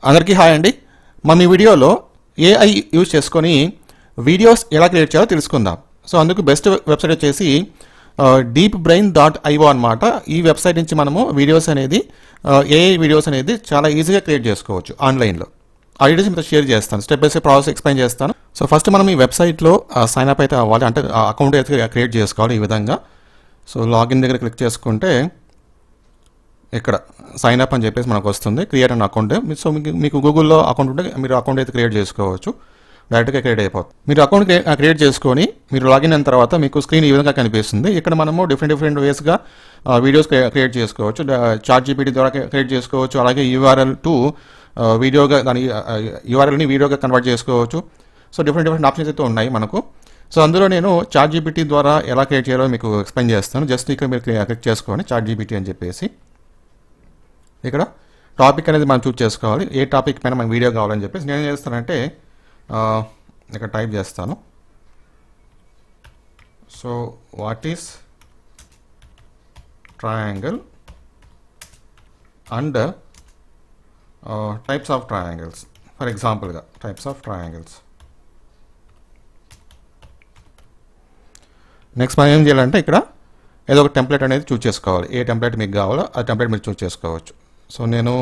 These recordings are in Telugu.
అందరికీ హాయ్ అండి మనం ఈ వీడియోలో ఏఐ యూజ్ చేసుకొని వీడియోస్ ఎలా క్రియేట్ చేయాలో తెలుసుకుందాం సో అందుకు బెస్ట్ వెబ్సైట్ వచ్చేసి డీప్ బ్రెయిన్ డాట్ ఐఓ అనమాట ఈ వెబ్సైట్ నుంచి మనము వీడియోస్ అనేది ఏఐ వీడియోస్ అనేది చాలా ఈజీగా క్రియేట్ చేసుకోవచ్చు ఆన్లైన్లో ఆ డీటెయిల్స్ మీతో షేర్ చేస్తాను step by step process explain చేస్తాను సో ఫస్ట్ మనం ఈ వెబ్సైట్లో సైన్ అప్ అయితే అవ్వాలి అంటే అకౌంట్ అయితే క్రియేట్ చేసుకోవాలి ఈ విధంగా సో లాగిన్ దగ్గర క్లిక్ చేసుకుంటే ఇక్కడ సైన్ అప్ అని చెప్పేసి మనకు వస్తుంది క్రియేట్ అన్ అకౌంట్ సో మీకు మీకు గూగుల్లో అకౌంట్ ఉంటే మీరు అకౌంట్ అయితే క్రియేట్ చేసుకోవచ్చు డైరెక్ట్గా క్రియేట్ అయిపోతుంది మీరు అకౌంట్ క్రియేట్ చేసుకొని మీరు లాగిన్ అయిన తర్వాత మీకు స్క్రీన్ ఈ విధంగా కనిపిస్తుంది ఇక్కడ మనము డిఫరెంట్ డిఫరెంట్ వేస్గా వీడియోస్ క్రియేట్ చేసుకోవచ్చు చార్ట్ జీపీటీ ద్వారా క్రియేట్ చేసుకోవచ్చు అలాగే యూఆర్ఎల్ టు వీడియోగా దాని యూఆర్ఎల్ని వీడియోగా కన్వర్ట్ చేసుకోవచ్చు సో డిఫరెంట్ డిఫరెంట్ ఆప్షన్స్ అయితే ఉన్నాయి మనకు సో అందులో నేను చార్ట్ జీపీటీ ద్వారా ఎలా క్రియేట్ చేయాలో మీకు ఎక్స్ప్లెయిన్ చేస్తాను జస్ట్ ఇక్కడ మీరు క్లిక్ చేసుకోండి చార్ట్ జీపీటీ అని చెప్పేసి ఇక్కడ టాపిక్ అనేది మనం చూస్ చేసుకోవాలి ఏ టాపిక్ పైన మనకు వీడియో కావాలని చెప్పేసి నేను ఏం చేస్తానంటే ఇక్కడ టైప్ చేస్తాను so what is triangle and types of triangles for ఎగ్జాంపుల్గా టైప్స్ ఆఫ్ ట్రయాంగిల్స్ నెక్స్ట్ మనం ఏం చేయాలంటే ఇక్కడ ఏదో ఒక టెంప్లెట్ అనేది చూస్ చేసుకోవాలి ఏ టెంప్లెట్ మీకు కావాలో ఆ టెంప్లెట్ మీరు చూస్ చేసుకోవచ్చు సో నేను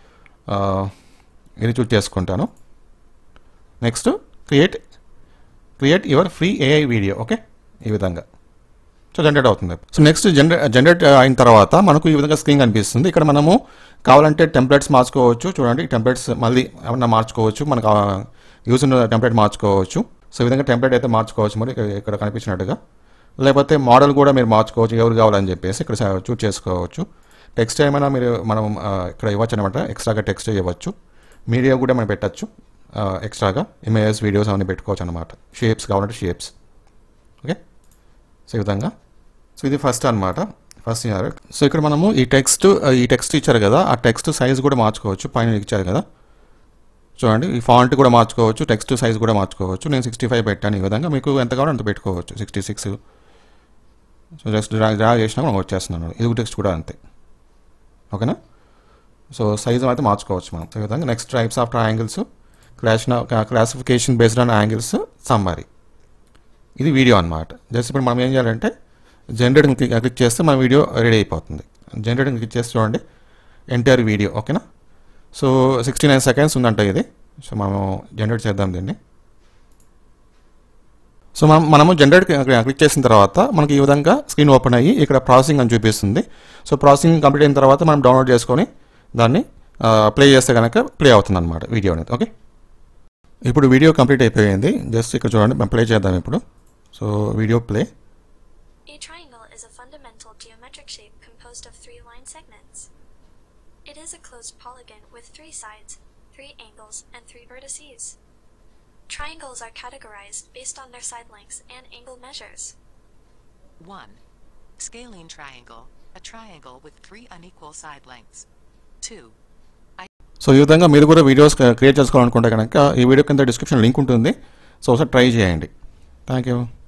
ఇది చూస్ చేసుకుంటాను next create create your free AI video okay ఈ విధంగా సో జనరేట్ అవుతుంది సో నెక్స్ట్ జనరే జనరేట్ అయిన తర్వాత మనకు ఈ విధంగా స్క్రీన్ కనిపిస్తుంది ఇక్కడ మనము కావాలంటే టెంప్లెట్స్ మార్చుకోవచ్చు చూడండి టెంప్లెట్స్ మళ్ళీ ఏమన్నా మార్చుకోవచ్చు మనకు యూజ్ ఉన్న టెంప్లెట్ మార్చుకోవచ్చు సో ఈ విధంగా టెంప్లెట్ అయితే మార్చుకోవచ్చు మరి ఇక్కడ కనిపించినట్టుగా లేకపోతే మోడల్ కూడా మీరు మార్చుకోవచ్చు ఎవరు కావాలని చెప్పేసి ఇక్కడ చూస్ చేసుకోవచ్చు టెక్స్ట్ ఏమైనా మీరు మనం ఇక్కడ ఇవ్వచ్చు అనమాట ఎక్స్ట్రాగా టెక్స్ట్ ఇవ్వచ్చు మీడియా కూడా మనం పెట్టచ్చు ఎక్స్ట్రాగా ఇమేజెస్ వీడియోస్ అవన్నీ పెట్టుకోవచ్చు అనమాట షేప్స్ కావాలంటే షేప్స్ ఓకే సో ఈ విధంగా సో ఇది ఫస్ట్ అనమాట ఫస్ట్ ఇయర్ సో ఇక్కడ మనము ఈ టెక్స్ట్ ఈ టెక్స్ట్ ఇచ్చారు కదా ఆ టెక్స్ట్ సైజ్ కూడా మార్చుకోవచ్చు పైన ఇచ్చారు కదా చూడండి ఈ ఫాంట్ కూడా మార్చుకోవచ్చు టెక్స్ట్ సైజ్ కూడా మార్చుకోవచ్చు నేను సిక్స్టీ ఫైవ్ పెట్టాను ఈ విధంగా మీకు ఎంత కావాలో అంత పెట్టుకోవచ్చు sixty six so just draw draw చేసినా మనం వచ్చేస్తున్నాను ఇది టెక్స్ట్ కూడా అంతే ఓకేనా సో సైజ్ అయితే మార్చుకోవచ్చు మనం ఈ విధంగా next types of triangles clash classification based on angles summary ఇది వీడియో అనమాట జస్ట్ ఇప్పుడు మనం ఏం చేయాలంటే జనరేట్ క్లిక్ చేస్తే మన వీడియో రెడీ అయిపోతుంది జనరేట్ క్లిక్ చేసి చూడండి ఎంటైర్ వీడియో ఓకేనా సో సిక్స్టీ నైన్ సెకండ్స్ ఉందంట ఇది సో మనం జనరేట్ చేద్దాం దీన్ని సో మనం మనము జనరేట్ క్లిక్ చేసిన తర్వాత మనకి ఈ విధంగా స్క్రీన్ ఓపెన్ అయ్యి ఇక్కడ ప్రాసెసింగ్ అని చూపిస్తుంది సో ప్రాసెసింగ్ కంప్లీట్ అయిన తర్వాత మనం డౌన్లోడ్ చేసుకొని దాన్ని ప్లే చేస్తే కనుక ప్లే అవుతుంది అనమాట వీడియో అనేది ఓకే ఇప్పుడు వీడియో కంప్లీట్ అయిపోయింది జస్ట్ ఇక్కడ చూడండి మనం ప్లే చేద్దాం ఇప్పుడు so video play A triangle is a fundamental geometric shape composed of three line segments. It is a closed polygon with three sides, three angles, and three vertices. Triangles are categorized based on their side lengths and angle measures. 1. Scalene triangle, a triangle with three unequal side lengths. 2. So ఈ విధంగా మీరు కూడా వీడియోస్ క్రియేట్ చేసుకోవాలనుకుంటే కనుక ఈ వీడియో కింద డిస్క్రిప్షన్ లింక్ ఉంటుంది సో ఒకసారి ట్రై చేయండి థ్యాంక్ యూ